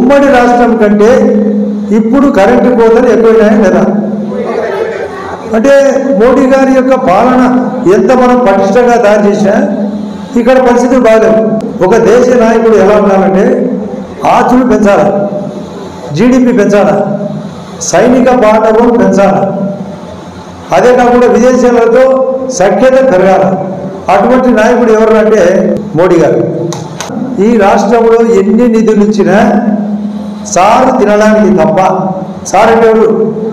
ఉమ్మడి రాష్ట్రం కంటే ఇప్పుడు కరెంటు కోతలు ఎక్కువైనాయా లేదా అంటే మోడీ గారి యొక్క పాలన ఎంత మనం పటిష్టంగా తయారు చేసినా ఇక్కడ పరిస్థితులు బాగాలేవు ఒక దేశ నాయకుడు ఎలా ఉండాలంటే ఆస్తులు పెంచాలా జీడిపి పెంచాలా సైనిక పాఠవం పెంచాలా అదే కాకుండా విదేశాలతో సఖ్యత పెరగాల అటువంటి నాయకుడు ఎవరు అంటే మోడీ గారు ఈ రాష్ట్రంలో ఎన్ని నిధులు ఇచ్చినా సారు తినడానికి తప్ప సార్ అంటే ఎవరు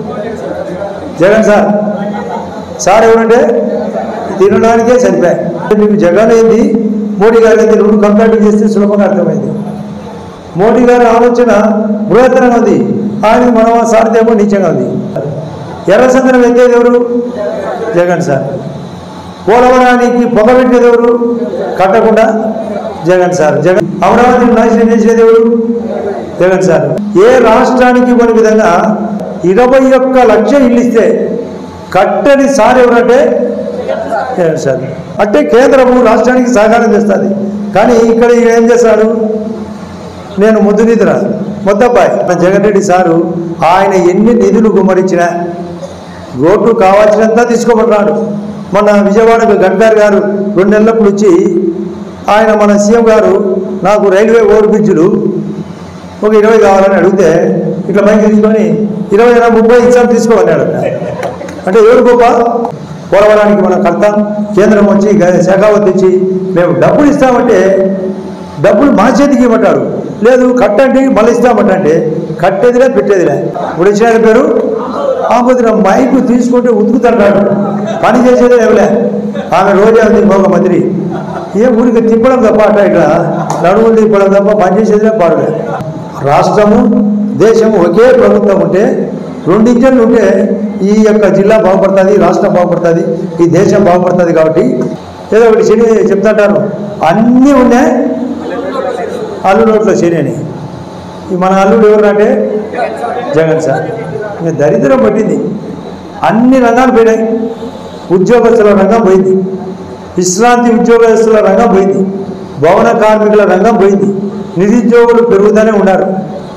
జగన్ సార్ సార్ ఎవరంటే తినడానికే సరిపోయాయి మీకు జగన్ ఏంది మోడీ గారు ఏంది రెండు కంపేర్ చేస్తే సులభంగా అర్థమైంది మోడీ గారి ఆలోచన బృహత్తరంగా ఉంది ఆయన మనం సారితేమో నీచంగా ఉంది ఎర్రచంద్రం ఎత్తేది ఎవరు జగన్ సార్ పోలవరానికి పొగబెట్టేది ఎవరు కట్టకుండా జగన్ సార్ జగన్ అమరావతిని నాశనం చేసేది ఎవరు జగన్ సార్ ఏ రాష్ట్రానికి కొన్ని విధంగా ఇరవై ఒక్క లక్ష ఇల్లు ఇస్తే కట్టని సార్ ఎవరంటే జగన్ సార్ అంటే కేంద్రము రాష్ట్రానికి సహకారం చేస్తుంది కానీ ఇక్కడ ఈయన ఏం చేస్తాడు నేను ముద్దు నిద్ర మొద్దబ్బాయి మన జగన్ రెడ్డి సారు ఆయన ఎన్ని నిధులు గుమ్మరించినా రోడ్డు కావాల్సినంత తీసుకోబడ్డాడు మన విజయవాడకు గడ్కర్ గారు రెండు నెలలప్పుడు వచ్చి ఆయన మన సీఎం గారు నాకు రైల్వే ఓవర్ బ్రిడ్జ్లు ఒక ఇరవై కావాలని అడిగితే ఇట్లా పైకి తీసుకొని ఇరవై అయినా ముప్పై ఇచ్చాం తీసుకోమన్నాడు అంటే ఎవరు గొప్ప పోలవరానికి మనం కడతాం కేంద్రం వచ్చి గ- శాఖావతి వచ్చి మేము డబ్బులు ఇస్తామంటే డబ్బులు మా చేతికి ఇవ్వమంటారు లేదు కట్టండి మళ్ళీ ఇస్తామంటే కట్టేదిలే పెట్టేదిలే ఇప్పుడు ఇచ్చిన ఆయన పేరు ఆమె మైకు తీసుకుంటే ఉతుకుతాడు పని చేసేదే ఎవలే ఆమె రోజే ఉంది ఇంకొక మంత్రి ఏ ఊరికి తిప్పడం తప్ప అట్ట ఇట్లా నడువులు తిప్పడం తప్ప పని చేసేదిలే పాడలే రాష్ట్రము దేశము ఒకే ప్రభుత్వం ఉంటే రెండు ఇంజన్లు ఉంటే ఈ యొక్క జిల్లా బాగుపడుతుంది రాష్ట్రం బాగుపడుతుంది ఈ దేశం బాగుపడుతుంది కాబట్టి ఏదో ఒకటి శని చెప్తుంటారు అన్నీ ఉన్నాయి అల్లు నోట్లో శని అని ఈ మన అల్లుడు ఎవరు అంటే జగన్ సార్ ఇంకా దరిద్రం పట్టింది అన్ని రంగాలు పోయినాయి ఉద్యోగస్తుల రంగం పోయింది విశ్రాంతి ఉద్యోగస్తుల రంగం పోయింది భవన కార్మికుల రంగం పోయింది నిరుద్యోగులు పెరుగుతూనే ఉన్నారు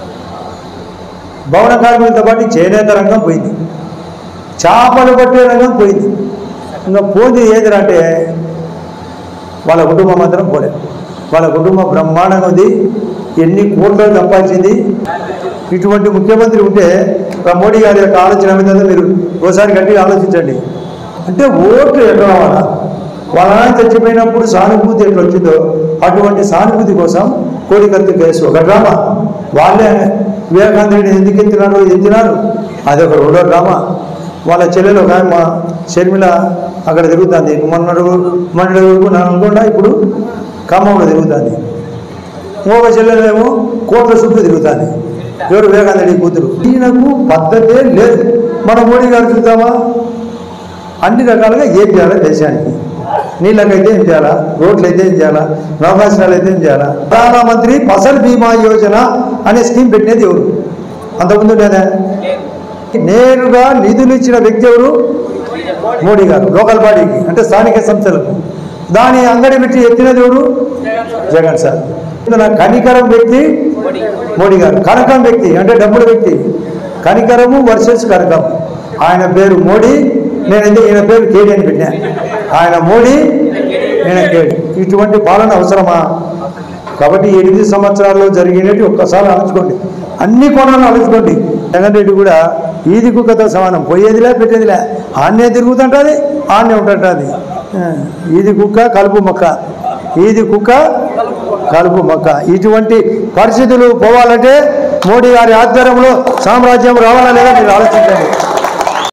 భవన కార్మికులతో పాటు చేనేత రంగం పోయింది చేపలు పట్టే రంగం పోయింది ఇంకా పోయింది ఏదిరా అంటే వాళ్ళ కుటుంబం మాత్రం పోలేదు వాళ్ళ కుటుంబం బ్రహ్మాండంగా ఉంది ఎన్ని కోట్లు సంపాదించింది ఇటువంటి ముఖ్యమంత్రి ఉంటే ఆ మోడీ గారి యొక్క ఆలోచన ఏమైందో మీరు ఓసారి గట్టిగా ఆలోచించండి అంటే ఓట్లు ఎట్లా రావాలా వాళ్ళ నాన్న చచ్చిపోయినప్పుడు సానుభూతి ఎట్లా వచ్చిందో అటువంటి సానుభూతి కోసం కోడికత్తి కేసు ఒక డ్రామా వాళ్ళే వివేకానంద రెడ్డి ఎందుకు ఎత్తినారు ఎత్తినారు అది ఒక రెండో డ్రామా వాళ్ళ చెల్లెలు ఒక ఆమె మా షర్మిల అక్కడ తిరుగుతుంది మొన్నడు మొన్నటి వరకు నల్గొండ ఇప్పుడు ఖమ్మంలో తిరుగుతుంది ఇంకొక చెల్లెలేమో కోట్ల చుట్టూ తిరుగుతుంది ఎవరు వివేకానంద రెడ్డి కూతురు ఈయనకు పద్ధతే లేదు మన మోడీ గారు చూద్దామా అన్ని రకాలుగా ఏం చేయాలి దేశానికి నీళ్ళకైతే ఏం చేయాలా రోడ్లు అయితే ఏం చేయాలా నౌకాశ్రాలు అయితే ఏం చేయాలా ప్రధానమంత్రి ఫసల్ బీమా యోజన అనే స్కీమ్ పెట్టినది ఎవరు అంతకుముందు లేదా నేరుగా నిధులు ఇచ్చిన వ్యక్తి ఎవరు మోడీ గారు లోకల్ బాడీకి అంటే స్థానిక సంస్థలకు దాని అంగడి పెట్టి ఎత్తినది ఎవరు జగన్ సార్ ఇందులో కనికరం వ్యక్తి మోడీ గారు కనకం వ్యక్తి అంటే డబ్బుల వ్యక్తి కనికరము వర్సెస్ కనకం ఆయన పేరు మోడీ నేనైతే ఈయన పేరు కేడీ అని పెట్టా ఆయన మోడీ ఈయన కేడీ ఇటువంటి పాలన అవసరమా కాబట్టి ఈ ఎనిమిది సంవత్సరాల్లో జరిగినట్టు ఒక్కసారి ఆలోచుకోండి అన్ని కోణాలు ఆలోచుకోండి జగన్ రెడ్డి కూడా ఈది కుక్కతో సమానం పోయేదిలే పెట్టేదిలే ఆన్నే తిరుగుతుంటుంది ఆన్నే ఉంటుంటుంది ఆ, ఈది కుక్క కలుపు మొక్క ఈది కుక్క కలుపు మొక్క ఇటువంటి పరిస్థితులు పోవాలంటే మోడీ గారి ఆధ్వర్యంలో సామ్రాజ్యం రావాలా లేదా మీరు ఆలోచించండి